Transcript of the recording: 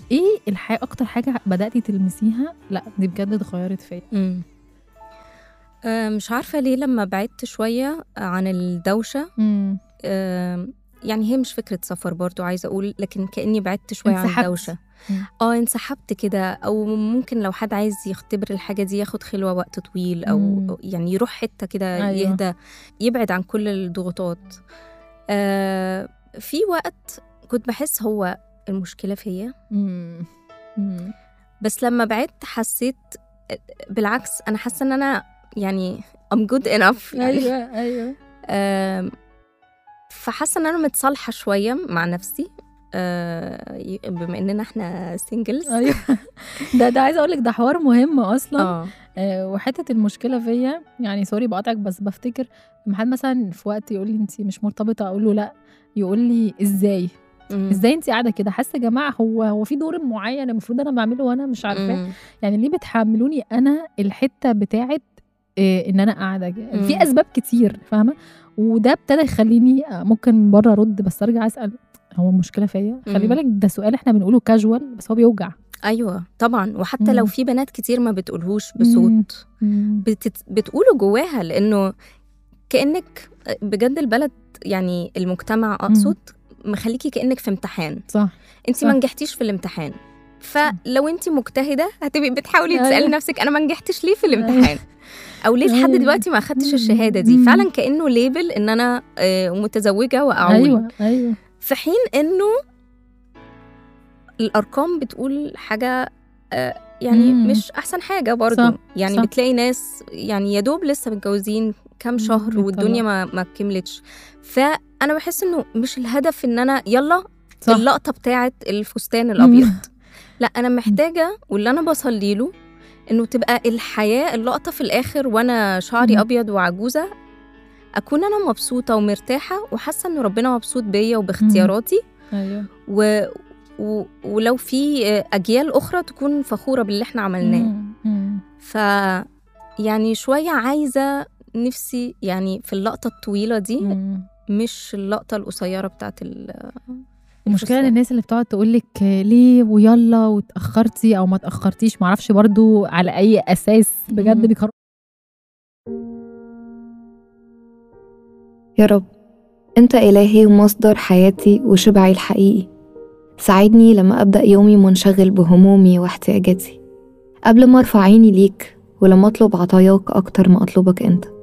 ايه الحاجه اكتر حاجه بداتي تلمسيها لا دي بجد اتغيرت فيا مم. آه، مش عارفة ليه لما بعدت شوية عن الدوشة امم آه، يعني هي مش فكرة سفر برضو عايزة أقول لكن كأني بعدت شوية عن انسحبت. الدوشة مم. اه انسحبت كده أو ممكن لو حد عايز يختبر الحاجة دي ياخد خلوة وقت طويل أو مم. يعني يروح حتة كده أيوة. يهدى يبعد عن كل الضغوطات آه، في وقت كنت بحس هو المشكلة فيا مم. مم. بس لما بعدت حسيت بالعكس انا حاسه ان انا يعني I'm good enough يعني ايوه ايوه آم، فحاسه ان انا متصالحه شويه مع نفسي آه، ي- بما اننا احنا سingles ايوه ده ده عايزه اقول لك ده حوار مهم اصلا اه آه، وحته المشكله فيا يعني سوري بقطعك بس بفتكر لما حد مثلا في وقت يقول لي انت مش مرتبطه اقول له لا يقول لي ازاي مم. ازاي انت قاعده كده حاسه يا جماعه هو هو في دور معين المفروض انا بعمله وانا مش عارفاه مم. يعني ليه بتحملوني انا الحته بتاعت إيه ان انا قاعده مم. في اسباب كتير فاهمه وده ابتدى يخليني آه، ممكن بره ارد بس ارجع اسال هو المشكله فيا خلي مم. بالك ده سؤال احنا بنقوله كاجوال بس هو بيوجع ايوه طبعا وحتى لو مم. في بنات كتير ما بتقولهوش بصوت بتت... بتقوله جواها لانه كانك بجد البلد يعني المجتمع اقصد مخليكي كانك في امتحان صح انت صح. ما نجحتيش في الامتحان فلو انت مجتهده هتبقي بتحاولي أيوة. تسالي نفسك انا ما نجحتش ليه في الامتحان او ليه لحد أيوة. دلوقتي ما اخدتش الشهاده دي مم. فعلا كانه ليبل ان انا آه، متزوجه واعول ايوه ايوه في حين انه الارقام بتقول حاجه آه، يعني مم. مش احسن حاجه برضو صح، يعني صح. بتلاقي ناس يعني يا دوب لسه متجوزين كام شهر مم، والدنيا طبعا. ما ما كملتش فانا بحس انه مش الهدف ان انا يلا صح اللقطه بتاعت الفستان الابيض لا انا محتاجه واللي انا بصلي له انه تبقى الحياه اللقطه في الاخر وانا شعري مم. ابيض وعجوزه اكون انا مبسوطه ومرتاحه وحاسه ان ربنا مبسوط بيا وباختياراتي ايوه و... و... ولو في اجيال اخرى تكون فخوره باللي احنا عملناه مم. مم. ف يعني شويه عايزه نفسي يعني في اللقطه الطويله دي مم. مش اللقطه القصيره بتاعت ال... المشكله ان الفستان. الناس اللي بتقعد تقول لك ليه ويلا واتاخرتي او ما اتاخرتيش معرفش برضو على اي اساس بجد مم. بيقرروا يا رب أنت إلهي ومصدر حياتي وشبعي الحقيقي ساعدني لما أبدأ يومي منشغل بهمومي واحتياجاتي قبل ما أرفع عيني ليك ولما أطلب عطاياك أكتر ما أطلبك أنت